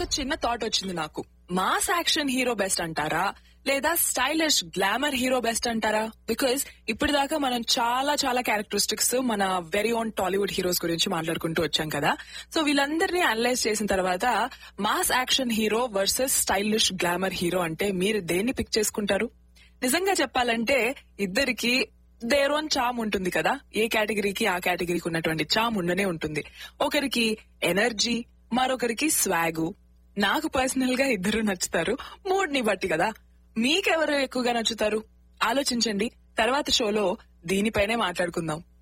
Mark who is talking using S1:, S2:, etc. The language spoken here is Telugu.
S1: చిన్న థాట్ వచ్చింది నాకు మాస్ యాక్షన్ హీరో బెస్ట్ అంటారా లేదా స్టైలిష్ గ్లామర్ హీరో బెస్ట్ అంటారా బికాస్ ఇప్పటిదాకా మనం చాలా చాలా క్యారెక్టరిస్టిక్స్ మన వెరీ ఓన్ టాలీవుడ్ హీరోస్ గురించి మాట్లాడుకుంటూ వచ్చాం కదా సో వీళ్ళందరినీ అనలైజ్ చేసిన తర్వాత mass action hero versus stylish glamour hero అంటే మీరు దేన్ని పిక్ చేసుకుంటారు నిజంగా చెప్పాలంటే ఇద్దరికి దేర్ ఓన్ చామ్ ఉంటుంది కదా ఏ కేటగిరీకి ఆ కేటగిరీకి ఉన్నటువంటి చామ్ ఉండనే ఉంటుంది ఒకరికి ఎనర్జీ మరొకరికి స్వాగు నాకు పర్సనల్ గా ఇద్దరు నచ్చుతారు మూడ్ ని బట్టి కదా మీకెవరు ఎక్కువగా నచ్చుతారు ఆలోచించండి తర్వాత షోలో దీనిపైనే మాట్లాడుకుందాం